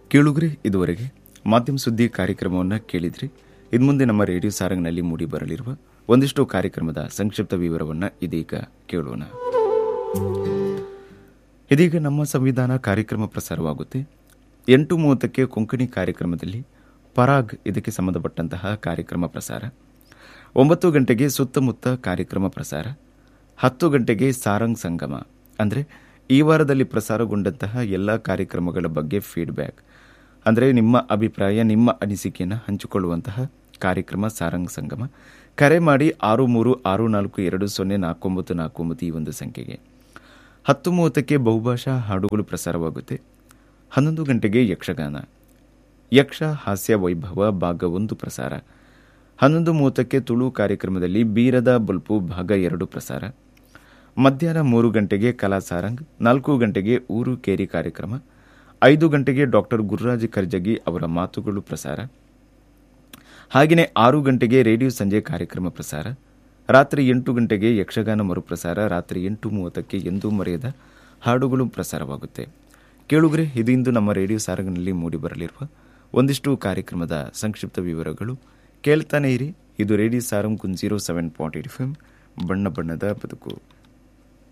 ಕೇಳುಗ್ರೆ ಇದುವರೆಗೆ ಮಾಧ್ಯಮ ಸುದ್ದಿ ಕಾರ್ಯಕ್ರಮವನ್ನು ಕೇಳಿದ್ರಿ ಇನ್ನು ಮುಂದೆ ನಮ್ಮ ರೇಡಿಯೋ ಸಾರಂಗ್ನಲ್ಲಿ ಮೂಡಿ ಬರಲಿರುವ ಒಂದಿಷ್ಟು ಕಾರ್ಯಕ್ರಮದ ಸಂಕ್ಷಿಪ್ತ ವಿವರವನ್ನು ಇದೀಗ ಕೇಳೋಣ ಇದೀಗ ನಮ್ಮ ಸಂವಿಧಾನ ಕಾರ್ಯಕ್ರಮ ಪ್ರಸಾರವಾಗುತ್ತೆ ಎಂಟು ಮೂವತ್ತಕ್ಕೆ ಕೊಂಕಣಿ ಕಾರ್ಯಕ್ರಮದಲ್ಲಿ ಪರಾಗ್ ಇದಕ್ಕೆ ಸಂಬಂಧಪಟ್ಟಂತಹ ಕಾರ್ಯಕ್ರಮ ಪ್ರಸಾರ ಒಂಬತ್ತು ಗಂಟೆಗೆ ಸುತ್ತಮುತ್ತ ಕಾರ್ಯಕ್ರಮ ಪ್ರಸಾರ ಹತ್ತು ಗಂಟೆಗೆ ಸಾರಂಗ್ ಸಂಗಮ ಅಂದರೆ ಈ ವಾರದಲ್ಲಿ ಪ್ರಸಾರಗೊಂಡಂತಹ ಎಲ್ಲ ಕಾರ್ಯಕ್ರಮಗಳ ಬಗ್ಗೆ ಫೀಡ್ಬ್ಯಾಕ್ ಅಂದರೆ ನಿಮ್ಮ ಅಭಿಪ್ರಾಯ ನಿಮ್ಮ ಅನಿಸಿಕೆಯನ್ನು ಹಂಚಿಕೊಳ್ಳುವಂತಹ ಕಾರ್ಯಕ್ರಮ ಸಾರಂಗ್ ಸಂಗಮ ಕರೆ ಮಾಡಿ ಆರು ಮೂರು ಆರು ನಾಲ್ಕು ಎರಡು ಸೊನ್ನೆ ನಾಲ್ಕು ಒಂಬತ್ತು ನಾಲ್ಕು ಒಂಬತ್ತು ಈ ಒಂದು ಸಂಖ್ಯೆಗೆ ಹತ್ತು ಮೂವತ್ತಕ್ಕೆ ಬಹುಭಾಷಾ ಹಾಡುಗಳು ಪ್ರಸಾರವಾಗುತ್ತೆ ಹನ್ನೊಂದು ಗಂಟೆಗೆ ಯಕ್ಷಗಾನ ಯಕ್ಷ ಹಾಸ್ಯ ವೈಭವ ಭಾಗ ಒಂದು ಪ್ರಸಾರ ಹನ್ನೊಂದು ಮೂವತ್ತಕ್ಕೆ ತುಳು ಕಾರ್ಯಕ್ರಮದಲ್ಲಿ ಬೀರದ ಬಲ್ಪು ಭಾಗ ಎರಡು ಪ್ರಸಾರ ಮಧ್ಯಾಹ್ನ ಮೂರು ಗಂಟೆಗೆ ಕಲಾ ಸಾರಂಗ್ ನಾಲ್ಕು ಗಂಟೆಗೆ ಊರು ಕೇರಿ ಕಾರ್ಯಕ್ರಮ ಐದು ಗಂಟೆಗೆ ಡಾಕ್ಟರ್ ಗುರುರಾಜ್ ಕರ್ಜಗಿ ಅವರ ಮಾತುಗಳು ಪ್ರಸಾರ ಹಾಗೆಯೇ ಆರು ಗಂಟೆಗೆ ರೇಡಿಯೋ ಸಂಜೆ ಕಾರ್ಯಕ್ರಮ ಪ್ರಸಾರ ರಾತ್ರಿ ಎಂಟು ಗಂಟೆಗೆ ಯಕ್ಷಗಾನ ಮರುಪ್ರಸಾರ ರಾತ್ರಿ ಎಂಟು ಮೂವತ್ತಕ್ಕೆ ಎಂದೂ ಮರೆಯದ ಹಾಡುಗಳು ಪ್ರಸಾರವಾಗುತ್ತೆ ಕೇಳುಗರೆ ಇದು ಇಂದು ನಮ್ಮ ರೇಡಿಯೋ ಸಾರಂಗ್ನಲ್ಲಿ ಮೂಡಿಬರಲಿರುವ ಒಂದಿಷ್ಟು ಕಾರ್ಯಕ್ರಮದ ಸಂಕ್ಷಿಪ್ತ ವಿವರಗಳು ಕೇಳ್ತಾನೆ ಇರಿ ಇದು radio Sarang one zero seven point eight F ಬಣ್ಣ ಬಣ್ಣದ ಬದುಕು